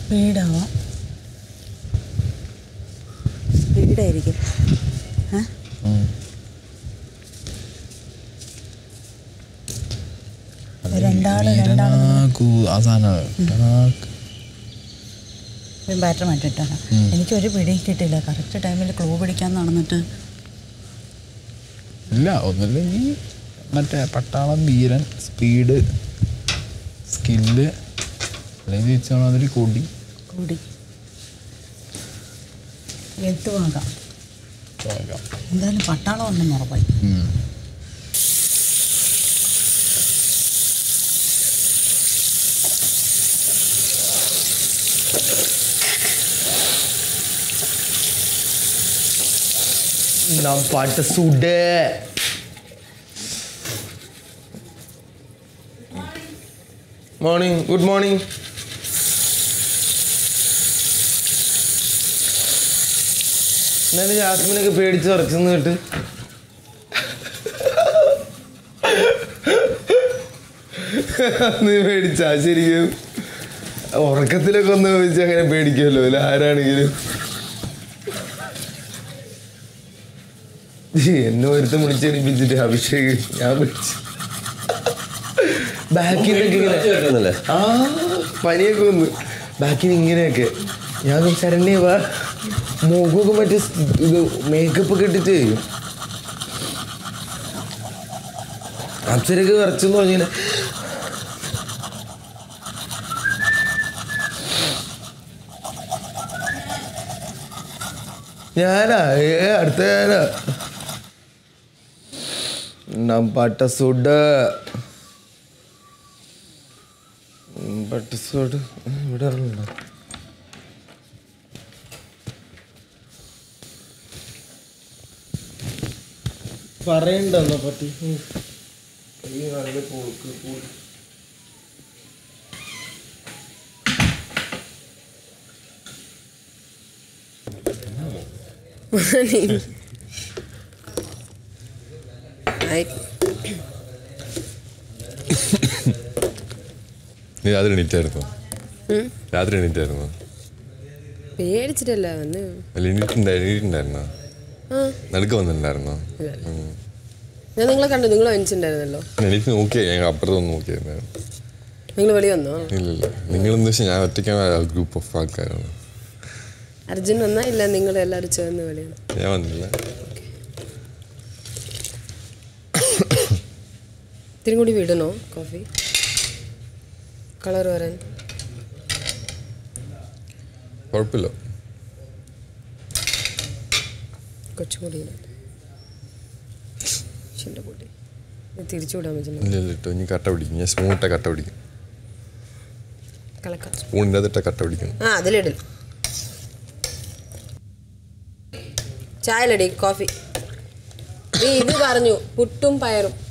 സ്പീഡാവാം സ്പീഡായിരിക്കും ഏ രണ്ടാള് രണ്ടാള് ആ സാധനം ബാറ്റർ മാറ്റിട്ടാണ് എനിക്കൊരു പിടി കിട്ടില്ല കറക്റ്റ് ടൈമിൽ ക്ലൂ പിടിക്കാൻ നടന്നിട്ട് ഇല്ല ഒന്നില്ലെങ്കിൽ മറ്റേ പട്ടാളം വീരൻ സ്പീഡ് സ്കില്ല് അല്ലെങ്കിൽ വെച്ചാൽ കൊടി കൂടി എത്തുവാകാം ആകാം. എന്തായാലും പട്ടാളം ഉണ്ടെന്ന് ഉറപ്പായി ഉം. നാം പാട്ട് സുഡ് മോർണിംഗ് ഗുഡ് മോർണിംഗ് എന്നാലും ജാസ്മിനൊക്കെ പേടിച്ച് ഉറച്ചെന്ന് കേട്ട് നീ പേടിച്ചാ ശരിക്കും ഉറക്കത്തിലൊക്കെ ഒന്ന് ചോദിച്ചാൽ അങ്ങനെ പേടിക്കുമല്ലോ അല്ല ആരാണെങ്കിലും എന്നെ ഒരുത്തം വിളിച്ചെണിപ്പിച്ചിട്ട് അഭിഷേക് ഞാൻ വിളിച്ചു ബാക്കിൽ ഇങ്ങനെ ആ പനിയൊക്കെ വന്നു ബാക്കിൽ ഇങ്ങനെയൊക്കെ ഞാൻ ശരണ്യ വാ മുഖമൊക്കെ മറ്റേ സ് ഇത് മേക്കപ്പ് ഒക്കെ ഇട്ടിട്ട് അപ്സരക്ക് വിറച്ചെന്ന് പറഞ്ഞിങ്ങനെ ഞാനാ ഏ അടുത്ത ഞാനാ നാം പട്ട സുഡ് പട്ട സുഡ് ഇവിടെ ഉണ്ടോ പറയണ്ടെന്നോ പട്ടി ഉം. കൈ നല്ല പോക്ക് പോക്ക്. നീ രാത്രി എണീറ്റായിരുന്നോ രാത്രി എണീറ്റായിരുന്നോ പേടിച്ചിട്ടല്ല വന്ന് അല്ല എണീറ്റുണ്ടായി എണീറ്റുണ്ടായിരുന്നോ ആ നടുക്ക് വന്നിട്ടുണ്ടായിരുന്നോ ഞാൻ നിങ്ങളെ കണ്ടു നിങ്ങൾ വനിച്ചിട്ടുണ്ടായിരുന്നല്ലോ എണീറ്റ് നോക്കിയാ ഞാൻ അപ്പുറത്ത് ഒന്ന് നോക്കിയായിരുന്നു നിങ്ങൾ വെളി വന്നോ ഇല്ലില്ല നിങ്ങളെന്ന് വെച്ചാൽ ഞാൻ ഒറ്റയ്ക്കാണ് ഗ്രൂപ്പ് ഓഫ് ആൾക്കാരാണ് അർജുൻ വന്നാ ഇല്ല നിങ്ങൾ എല്ലാവരും ചേർന്ന് വെളി വന്നു ഞാൻ വന്നില്ല ഇത്തിരി കൂടി വിടണോ കോഫി കളർ വരാൻ കുഴപ്പമില്ല കുറച്ചും കൂടി ഇടാം ചിന്റെ കൂട്ടി ഇത് തിരിച്ചു വിടാൻ പറ്റുന്നു ഇല്ല ഇല്ല കേട്ടോ ഇനി കട്ട പിടിക്കും ഞാൻ സ്പൂണിട്ട കട്ട പിടിക്കും കളക്കാം സ്പൂണിൻ്റെ അതിട്ട കട്ട പിടിക്കും ആ അതിലിടില്ല ചായലടി കോഫി ഈ ഇത് പറഞ്ഞു പുട്ടും പയറും